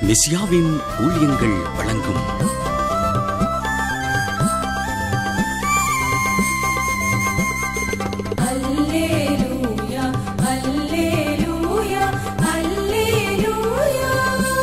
மெசியாவின் ஊழியங்கள் வழங்கும் அல்லேலூயா அல்லேலூயா அல்லேலூயா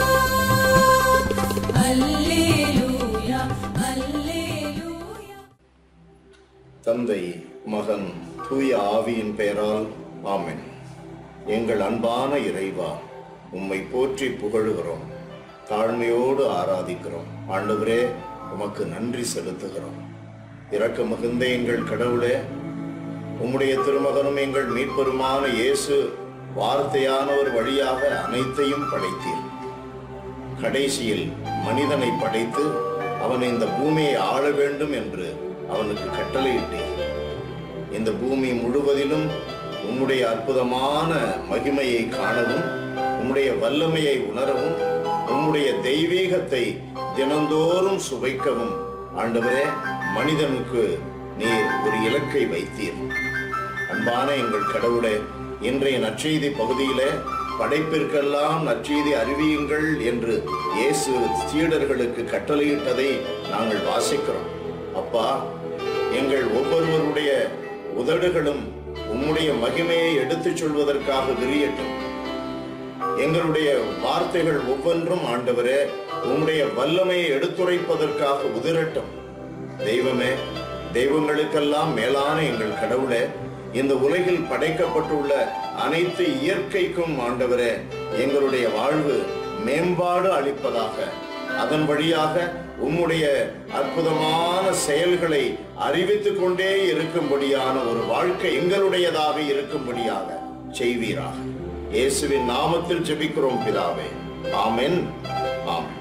அல்லேலூயா அல்லேலூயா தந்தை மகன் தூய ஆவியின் பெயரால் ஆமென் எங்கள் அன்பான இறைவா உம்மை போற்றி புகழுகிறோம் தாழ்மையோடு ஆராதிக்கிறோம் ஆண்டவரே உமக்கு நன்றி செலுத்துகிறோம் இரக்க மிகுந்த எங்கள் கடவுளே உம்முடைய திருமகனும் எங்கள் மீட்பெருமான இயேசு வார்த்தையானவர் வழியாக அனைத்தையும் படைத்தீர் கடைசியில் மனிதனை படைத்து அவன் இந்த பூமியை ஆள வேண்டும் என்று அவனுக்கு கட்டளையிட்டீர் இந்த பூமி முழுவதிலும் உம்முடைய அற்புதமான மகிமையை காணவும் உம்முடைய வல்லமையை உணரவும் உம்முடைய தெய்வீகத்தை தினந்தோறும் சுவைக்கவும் ஆண்டவரே மனிதனுக்கு நீர் ஒரு இலக்கை வைத்தீர் அன்பான எங்கள் கடவுளே இன்றைய நற்செய்தி பகுதியிலே படைப்பிற்கெல்லாம் நற்செய்தி அறிவியுங்கள் என்று இயேசு சீடர்களுக்கு கட்டளையிட்டதை நாங்கள் வாசிக்கிறோம் அப்பா எங்கள் ஒவ்வொருவருடைய உதடுகளும் உம்முடைய மகிமையை எடுத்துச் சொல்வதற்காக விரியட்டும் எங்களுடைய வார்த்தைகள் ஒவ்வொன்றும் ஆண்டவரே உம்முடைய வல்லமையை எடுத்துரைப்பதற்காக உதிரட்டும் தெய்வமே தெய்வங்களுக்கெல்லாம் மேலான எங்கள் கடவுளே இந்த உலகில் படைக்கப்பட்டுள்ள அனைத்து இயற்கைக்கும் ஆண்டவரே எங்களுடைய வாழ்வு மேம்பாடு அளிப்பதாக அதன் வழியாக உம்முடைய அற்புதமான செயல்களை அறிவித்துக் கொண்டே இருக்கும்படியான ஒரு வாழ்க்கை எங்களுடையதாக இருக்கும்படியாக செய்வீராக இயேசுவின் நாமத்தில் ஜெபிக்கிறோம் பிதாவே ஆமென் ஆமென்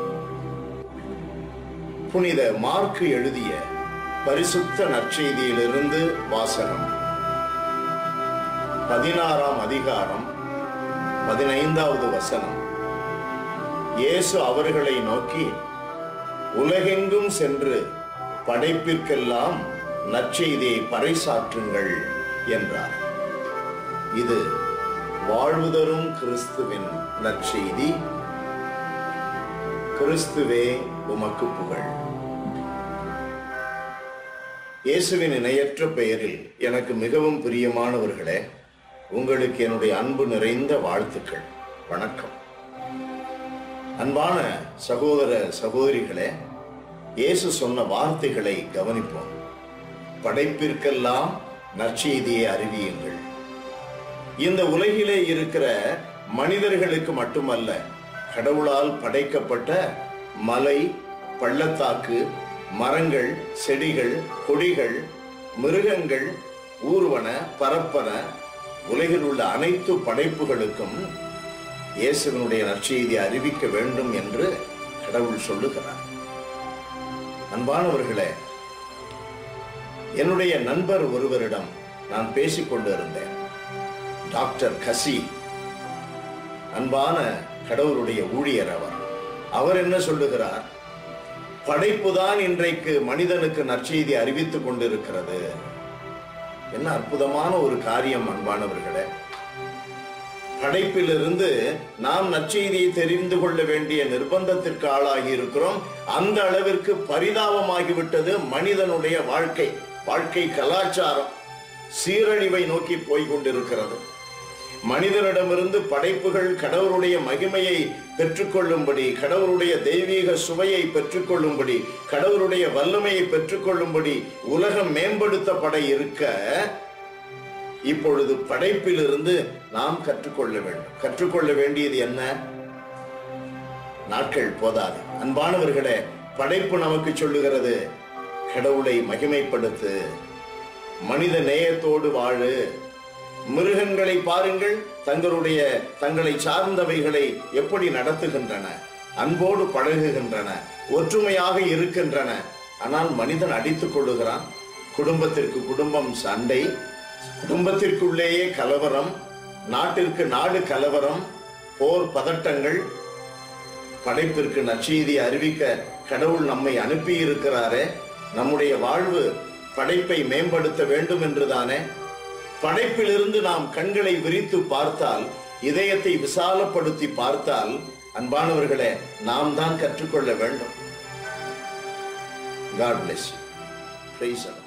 புனித மார்க்கு எழுதிய பரிசுத்த நற்செய்தியிலிருந்து வாசகம் பதினாறாம் அதிகாரம் பதினைந்தாவது வசனம் இயேசு அவர்களை நோக்கி உலகெங்கும் சென்று படைப்பிற்கெல்லாம் நற்செய்தியை பறைசாற்றுங்கள் என்றார் இது வாழ்வு தரும் கிறிஸ்துவின் நற்செய்தி கிறிஸ்துவே உமக்கு புகழ் இயேசுவின் இணையற்ற பெயரில் எனக்கு மிகவும் பிரியமானவர்களே உங்களுக்கு என்னுடைய அன்பு நிறைந்த வாழ்த்துக்கள் வணக்கம் அன்பான சகோதர சகோதரிகளே இயேசு சொன்ன வார்த்தைகளை கவனிப்போம் படைப்பிற்கெல்லாம் நற்செய்தியை அறிவியுங்கள் இந்த உலகிலே இருக்கிற மனிதர்களுக்கு மட்டுமல்ல கடவுளால் படைக்கப்பட்ட மலை பள்ளத்தாக்கு மரங்கள் செடிகள் கொடிகள் மிருகங்கள் ஊர்வன பரப்பன உலகில் உள்ள அனைத்து படைப்புகளுக்கும் இயேசுவினுடைய நற்செய்தி அறிவிக்க வேண்டும் என்று கடவுள் சொல்லுகிறார் அன்பானவர்களே என்னுடைய நண்பர் ஒருவரிடம் நான் பேசிக் கொண்டு இருந்தேன் டாக்டர் கசி அன்பான கடவுளுடைய ஊழியர் அவர் அவர் என்ன சொல்லுகிறார் படைப்புதான் இன்றைக்கு மனிதனுக்கு நற்செய்தி அறிவித்துக் கொண்டிருக்கிறது என்ன அற்புதமான ஒரு காரியம் அன்பானவர்களே படைப்பிலிருந்து நாம் நற்செய்தியை தெரிந்து கொள்ள வேண்டிய நிர்பந்தத்திற்கு ஆளாகி இருக்கிறோம் அந்த அளவிற்கு பரிதாபமாகிவிட்டது மனிதனுடைய வாழ்க்கை வாழ்க்கை கலாச்சாரம் சீரழிவை நோக்கி போய் கொண்டிருக்கிறது மனிதனிடமிருந்து படைப்புகள் கடவுளுடைய மகிமையை பெற்றுக்கொள்ளும்படி கடவுளுடைய தெய்வீக சுவையை பெற்றுக்கொள்ளும்படி கடவுளுடைய வல்லமையை பெற்றுக்கொள்ளும்படி உலகம் மேம்படுத்தப்பட இருக்க இப்பொழுது படைப்பிலிருந்து நாம் கற்றுக்கொள்ள வேண்டும் கற்றுக்கொள்ள வேண்டியது என்ன நாட்கள் போதாது அன்பானவர்களே படைப்பு நமக்கு சொல்லுகிறது கடவுளை மகிமைப்படுத்து மனித நேயத்தோடு வாழு மிருகங்களை பாருங்கள் தங்களுடைய தங்களை சார்ந்தவைகளை எப்படி நடத்துகின்றன அன்போடு பழகுகின்றன ஒற்றுமையாக இருக்கின்றன ஆனால் மனிதன் அடித்துக் கொள்ளுகிறான் குடும்பத்திற்கு குடும்பம் சண்டை குடும்பத்திற்குள்ளேயே கலவரம் நாட்டிற்கு நாடு கலவரம் போர் பதட்டங்கள் படைப்பிற்கு நற்செய்தி அறிவிக்க கடவுள் நம்மை அனுப்பி இருக்கிறாரே நம்முடைய வாழ்வு படைப்பை மேம்படுத்த வேண்டும் என்றுதானே படைப்பிலிருந்து நாம் கண்களை விரித்து பார்த்தால் இதயத்தை விசாலப்படுத்தி பார்த்தால் அன்பானவர்களே நாம் தான் கற்றுக்கொள்ள வேண்டும் காட் பிளஸ் யூ பிரைஸ்